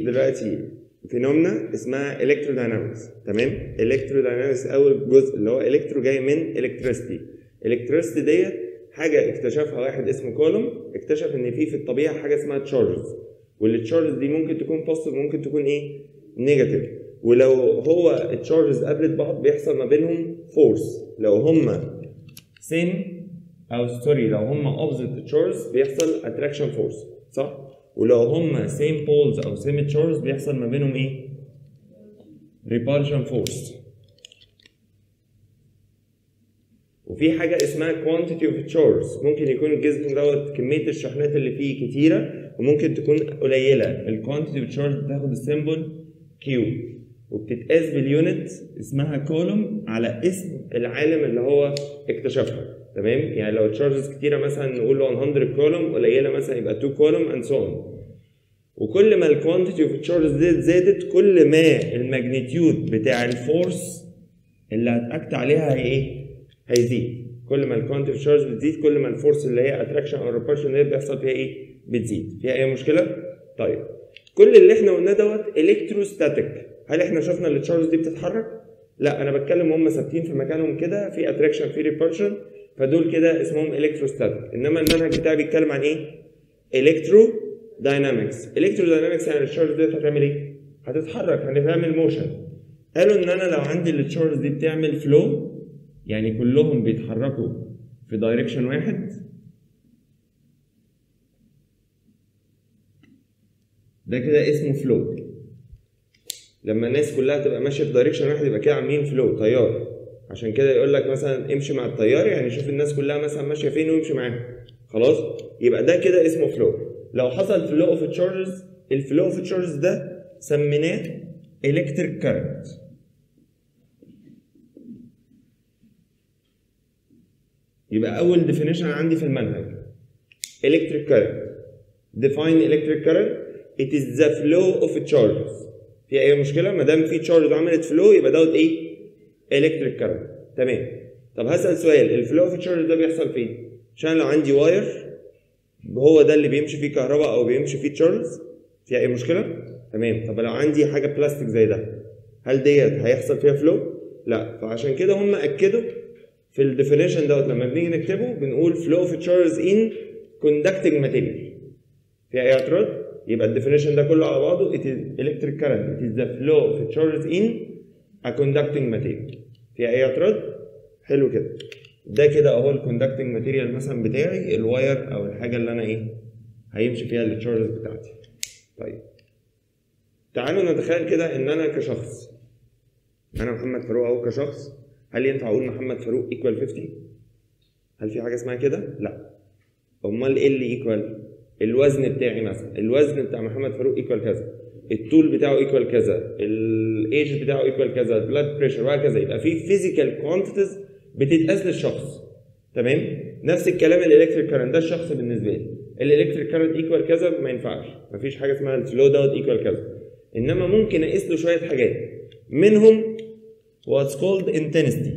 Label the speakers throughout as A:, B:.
A: دلوقتي فينومنا اسمها الكتروداينامكس تمام الكتروداينامكس اول جزء اللي هو الكترو جاي من الكتريستي الكتريستي ديت حاجه اكتشفها واحد اسمه كولوم اكتشف ان في في الطبيعه حاجه اسمها تشارجز والتشارجز دي ممكن تكون بوزيتيف ممكن تكون ايه نيجاتيف ولو هو التشارجز قابلت بعض بيحصل ما بينهم فورس لو هما سين او سوري لو هما اوبزيت تشارجز بيحصل اتراكشن فورس صح ولو هما سيم بولز او سيم تشارجز بيحصل ما بينهم ايه ريبالشن فورس وفي حاجه اسمها quantity of charge ممكن يكون الجسم دوت كميه الشحنات اللي فيه كتيره وممكن تكون قليله الكوانتيتي اوف تشارج بتاخد السيمبل كيو وبتتقاس باليونت اسمها كولوم على اسم العالم اللي هو اكتشفها تمام يعني لو تشارجز كتيره مثلا نقول له 100 كولوم قليله مثلا يبقى 2 كولوم اند سو اون وكل ما الكوانتيتي اوف تشارجز ديت زادت كل ما الماجنتيود بتاع الفورس اللي هتاكت عليها هي ايه؟ هيزيد كل ما الكوانتيتي اوف تشارج بتزيد كل ما الفورس اللي هي اتراكشن او ريبulsion ديت بيحصل فيها ايه؟ بتزيد فيها اي مشكله؟ طيب كل اللي احنا قلناه دوت الكتروستاتيك هل احنا شفنا التشارج دي بتتحرك؟ لا انا بتكلم هم ثابتين في مكانهم كده في اتراكشن في ريبulsion فدول كده اسمهم الكتروستاتيك انما المنهج بتاعي بيتكلم عن ايه؟ الكترو داينامكس الكترو داينامكس يعني التشارج ديت هتعمل ايه؟ هتتحرك هتعمل موشن قالوا ان انا لو عندي التشارج دي بتعمل فلو يعني كلهم بيتحركوا في دايركشن واحد ده كده اسمه فلو لما الناس كلها تبقى ماشيه في دايركشن واحد يبقى كده عاملين فلو تيار عشان كده يقول لك مثلا امشي مع التيار يعني شوف الناس كلها مثلا ماشيه فين ويمشي معاهم خلاص يبقى ده كده اسمه فلو لو حصل فلو اوف تشارجز الفلو اوف تشارجز ده سميناه الكتريك كارنت يبقى اول ديفينيشن عندي في المنهج electric current define electric current it is the flow of charges في اي مشكله ما دام في تشارج عملت فلو يبقى دوت ايه electric current تمام طب هسال سؤال الفلو اوف تشارج ده بيحصل فين عشان لو عندي واير هو ده اللي بيمشي فيه كهرباء او بيمشي فيه تشارجز في اي مشكله تمام طب لو عندي حاجه بلاستيك زي ده هل ديت هيحصل فيها فلو لا فعشان كده هم اكدوا في الديفينيشن دوت لما بنيجي نكتبه بنقول flow of charges in conducting material في اي اعتراض؟ يبقى الديفينيشن ده كله على بعضه it is electric current it is the flow of charges in a conducting material في اي اعتراض؟ حلو كده ده كده اهو الكوندكتنج ماتيريال مثلا بتاعي الواير او الحاجه اللي انا ايه هيمشي فيها التشارجز بتاعتي طيب تعالوا نتخيل كده ان انا كشخص انا محمد فاروق اهو كشخص هل ينفع اقول محمد فاروق ايكوال 50 هل في حاجه اسمها كده لا امال ايه اللي ايكوال الوزن بتاعي مثلا الوزن بتاع محمد فاروق ايكوال كذا الطول بتاعه ايكوال كذا الايج بتاعه ايكوال كذا البلاد بريشر وهكذا يبقى في فيزيكال كوانتيتيز بتتقاس للشخص تمام نفس الكلام الالكتريك كارنت ده الشخص بالنسبه لي الالكتريك كارنت ايكوال كذا ما ينفعش مفيش حاجه اسمها الفلو دوت ايكوال كذا انما ممكن اقيس له شويه حاجات منهم what's called intensity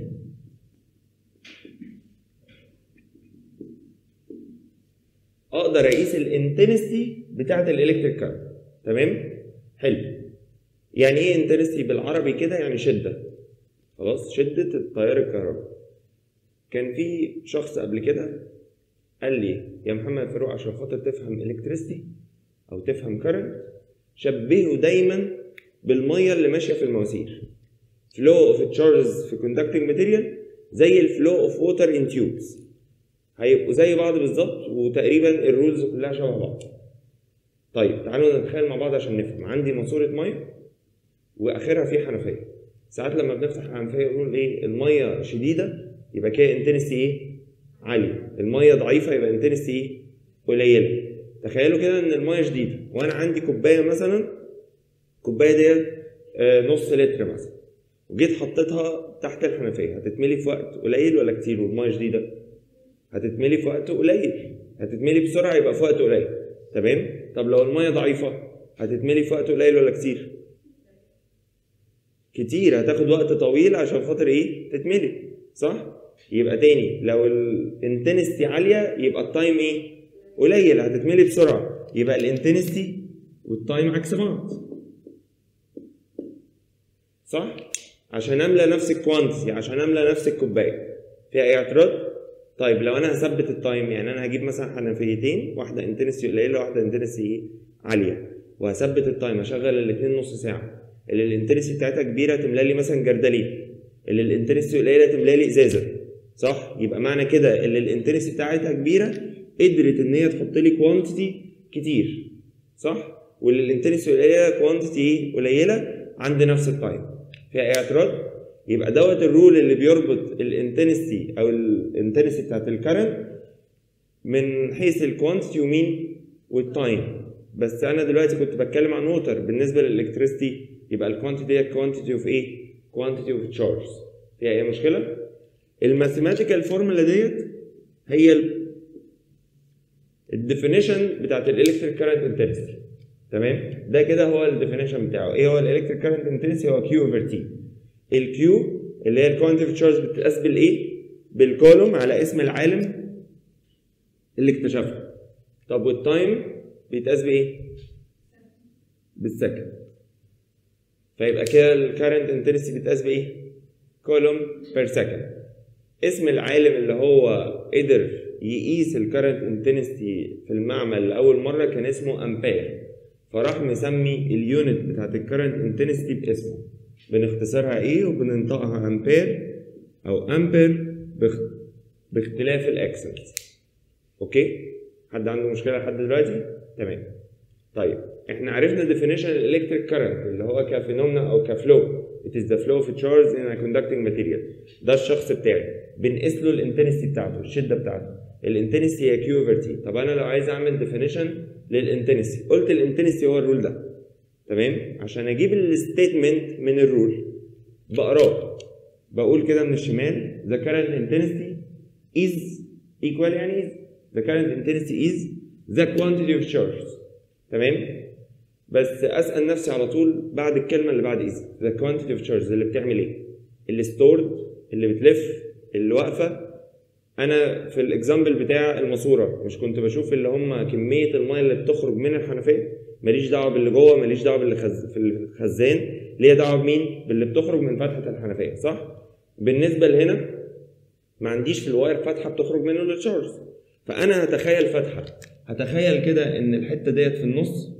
A: اقدر اقيس الانتنستي بتاعت الالكتريك كارنت تمام حلو يعني ايه انتنستي بالعربي كده يعني شده خلاص شده التيار الكهربائي كان في شخص قبل كده قال لي يا محمد فاروق عشان خاطر تفهم الكتريستي او تفهم كارنت شبهه دايما بالميه اللي ماشيه في المواسير flow of charges في conducting material زي الفلو of water in tubes هيبقوا زي بعض بالظبط وتقريبا الرولز كلها شبه بعض طيب تعالوا نتخيل مع بعض عشان نفهم عندي ماسوره ميه واخرها في حنفيه ساعات لما بنفتح الحنفيه يقولوا ايه الميه شديده يبقى كده انتنستي ايه عاليه الميه ضعيفه يبقى انتنستي ايه قليله تخيلوا كده ان الميه شديده وانا عندي كوبايه مثلا الكوبايه ديت آه، نص لتر مثلا وجيت حطيتها تحت الحنفيه هتتملي في وقت قليل ولا كتير والميه شديده هتتملي في وقت قليل هتتملي بسرعه يبقى في وقت قليل تمام طب لو الميه ضعيفه هتتملي في وقت قليل ولا كتير كتير هتاخد وقت طويل عشان خاطر ايه تتملي صح يبقى تاني لو الانتنستي عاليه يبقى التايم ايه قليل هتتملي بسرعه يبقى الانتنستي والتايم عكس بعض صح عشان املى نفس الكوانتيتي عشان املى نفس الكوبايه فيها اي اعتراض طيب لو انا هثبت التايم يعني انا هجيب مثلا حنفيتين واحده انتنسي قليله واحده انتنسي عاليه وهثبت التايم اشغل الاثنين نص ساعه اللي الانتنسي بتاعتها كبيره تملى لي مثلا جردلين اللي الانتنسي قليله تملى لي ازازه صح يبقى معنى كده اللي الانتنسي بتاعتها كبيره قدرت ان هي تحط لي كوانتيتي كتير صح واللي الانتنسي قليله كوانتيتي قليله عند نفس التايم فيها اي اعتراض يبقى دوت الرول اللي بيربط الانتنسي او الانتنسي بتاعت الكرنت من حيث الكوانتيتي ومين والتايم بس انا دلوقتي كنت بتكلم عن ووتر بالنسبه للالكتريستي يبقى الكوانتيتي دي كوانتيتي اوف ايه كوانتيتي اوف تشارجز فيها اي مشكله الماثيماتيكال فورمولا ديت هي الديفينيشن بتاعت الالكتريك كارنت انتنسي تمام ده كده هو الديفينيشن بتاعه ايه هو الالكتريك كارنت انتنسي هو كيو اوفر تي الكيو اللي هي الكوانتيتي اوف تشارج بتتقاس بالايه بالكولوم على اسم العالم اللي اكتشفها طب والتايم بيتقاس بايه بالسكند فيبقى كده الكارنت انتنسي بيتقاس بايه كولوم بير سكند اسم العالم اللي هو قدر يقيس الكارنت انتنسي في المعمل لاول مره كان اسمه امبير فراح مسمي اليونت بتاعت الكارنت انتنسي باسمه بنختصرها ايه وبننطقها امبير او امبير بخ... باختلاف الاكسنت اوكي حد عنده مشكله لحد دلوقتي تمام طيب احنا عرفنا definition الالكتريك كارنت اللي هو كفينومنا او كفلو it is the flow of a charge in a conducting material ده الشخص بتاعي بنقيس له الانتنسي بتاعته الشده بتاعته الانتنسي هي كيو اوفر تي طب انا لو عايز اعمل definition للانتنسي قلت الانتنسي هو الرول ده تمام عشان اجيب الستيتمنت من الرول بقراه بقول كده من الشمال the current intensity is equal يعني is the current intensity is the quantity of charge تمام بس اسال نفسي على طول بعد الكلمه اللي بعد is the quantity of charge اللي بتعمل ايه اللي stored اللي بتلف اللي واقفه انا في الاكزامبل بتاع الماسوره مش كنت بشوف اللي هم كميه الميه اللي بتخرج من الحنفيه ماليش دعوه باللي جوه ماليش دعوه باللي خز... في الخزان ليا دعوه بمين باللي بتخرج من فتحه الحنفيه صح بالنسبه لهنا ما عنديش في الواير فتحه بتخرج منه التشارج فانا هتخيل فتحه هتخيل كده ان الحته ديت في النص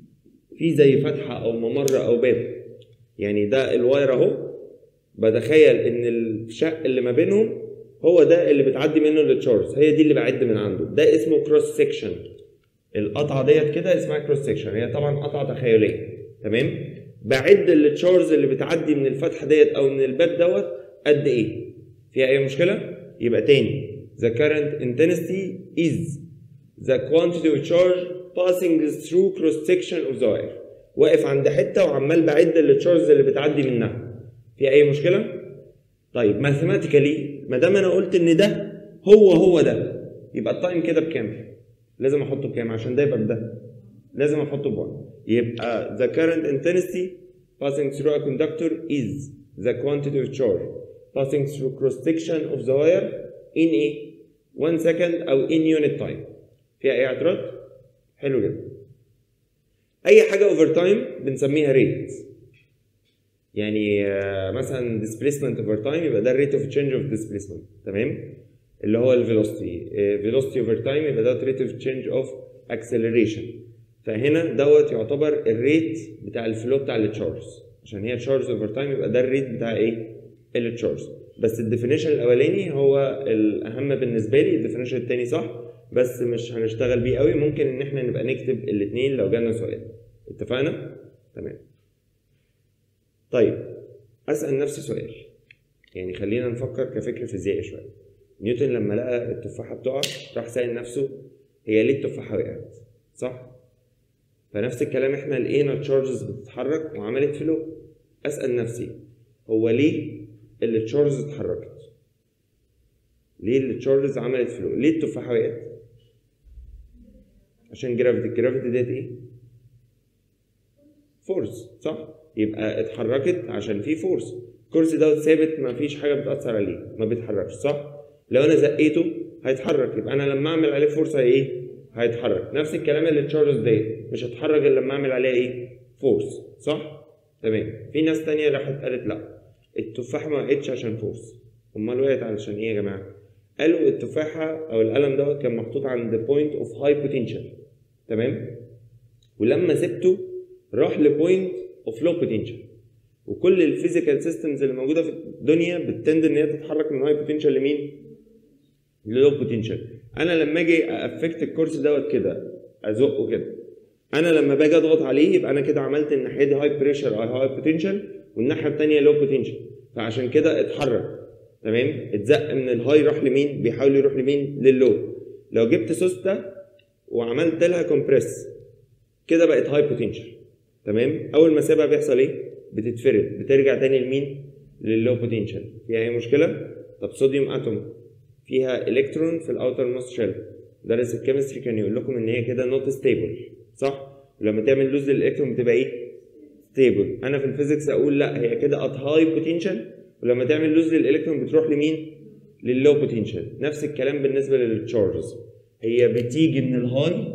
A: في زي فتحه او ممر او باب يعني ده الواير اهو بتخيل ان الشق اللي ما بينهم هو ده اللي بتعدي منه التشارج هي دي اللي بعد من عنده ده اسمه كروس سيكشن القطعه ديت كده اسمها كروس سيكشن هي طبعا قطعه تخيليه تمام بعد التشارج اللي بتعدي من الفتحه ديت او من الباب دوت قد ايه فيها اي مشكله يبقى تاني the current intensity is the quantity of charge passing through cross section of the wire واقف عند حته وعمال بعد التشارج اللي بتعدي منها فيها اي مشكله طيب ماثيماتيكالي ما دام انا قلت ان ده هو هو ده يبقى التايم كده بكام لازم احطه بكام عشان ده يبقى بده لازم احطه ب يبقى the current intensity passing through a conductor is the quantity of charge passing through cross section of the wire in a 1 second او in unit time فيها اي اعتراض؟ حلو جدا اي حاجه اوفر تايم بنسميها ريت يعني مثلا displacement over time يبقى ده الريت اوف تشينج اوف displacement تمام اللي هو الفيلوسيتي فيلوسيتي اوفر تايم يبقى ده ريت اوف تشينج اوف اكسلريشن فهنا دوت يعتبر الريت بتاع الفلو بتاع التشارج عشان هي تشارج اوفر تايم يبقى ده الريت بتاع ايه التشارج بس الديفينيشن الاولاني هو الاهم بالنسبه لي الديفينيشن الثاني صح بس مش هنشتغل بيه قوي ممكن ان احنا نبقى نكتب الاثنين لو جالنا سؤال اتفقنا تمام طيب اسال نفسي سؤال يعني خلينا نفكر كفكر فيزيائي شويه نيوتن لما لقى التفاحه بتقع راح سال نفسه هي ليه التفاحه وقعت صح فنفس الكلام احنا لقينا التشارجز بتتحرك وعملت فلو اسال نفسي هو ليه التشارجز اتحركت ليه التشارجز عملت فلو ليه التفاحه وقعت عشان جرافيتي الجرافيتي ديت ايه فورس صح يبقى اتحركت عشان في فورس الكرسي دوت ثابت ما فيش حاجه بتاثر عليه ما بيتحركش صح لو انا زقيته هيتحرك يبقى انا لما اعمل عليه فورس هي ايه هيتحرك نفس الكلام اللي التشارجز ديت مش هتحرك الا لما اعمل عليها ايه فورس صح تمام في ناس تانية راحت قالت لا التفاحة ما وقعتش عشان فورس امال وقعت علشان ايه يا جماعة قالوا التفاحة او القلم ده كان محطوط عند بوينت اوف هاي بوتنشال تمام ولما سبته راح لبوينت اوف لو بوتنشال وكل الفيزيكال سيستمز اللي موجوده في الدنيا بتتند ان هي تتحرك من هاي بوتنشال لمين؟ للو بوتنشال انا لما اجي افكت الكورس دوت كده ازقه كده انا لما باجي اضغط عليه يبقى انا كده عملت الناحيه دي هاي بريشر او هاي بوتنشال والناحيه الثانيه لو بوتنشال فعشان كده اتحرك تمام اتزق من الهاي راح لمين بيحاول يروح لمين لللو لو جبت سوسته وعملت لها كومبريس كده بقت هاي بوتنشال تمام اول ما اسيبها بيحصل ايه بتتفرد بترجع تاني لمين لللو بوتنشال فيها اي مشكله طب صوديوم اتوم فيها الكترون في الاوتر موست شيل درس الكيمستري كان يقول لكم ان هي كده نوت ستيبل صح ولما تعمل لوز للالكترون بتبقى ايه ستيبل انا في الفيزيكس اقول لا هي كده ات هاي بوتنشال ولما تعمل لوز للالكترون بتروح لمين لللو بوتنشال نفس الكلام بالنسبه للتشارجز هي بتيجي من الهاي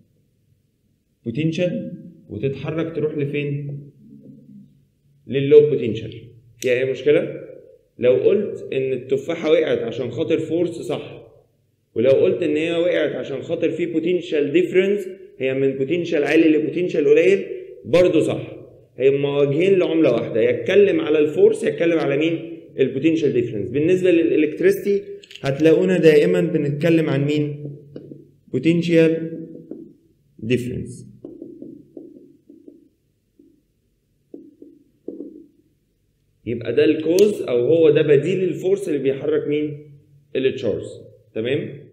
A: بوتنشال وتتحرك تروح لفين لللو بوتنشال فيها اي مشكله لو قلت ان التفاحه وقعت عشان خاطر فورس صح ولو قلت ان هي وقعت عشان خاطر في بوتنشال ديفرنس هي من بوتنشال عالي لبوتنشال قليل برضه صح هي مواجهين لعمله واحده يتكلم على الفورس يتكلم على مين البوتنشال ديفرنس بالنسبه للالكتريستي هتلاقونا دائما بنتكلم عن مين بوتنشال ديفرنس يبقى ده الكوز او هو ده بديل الفورس اللي بيحرك مين التشارج تمام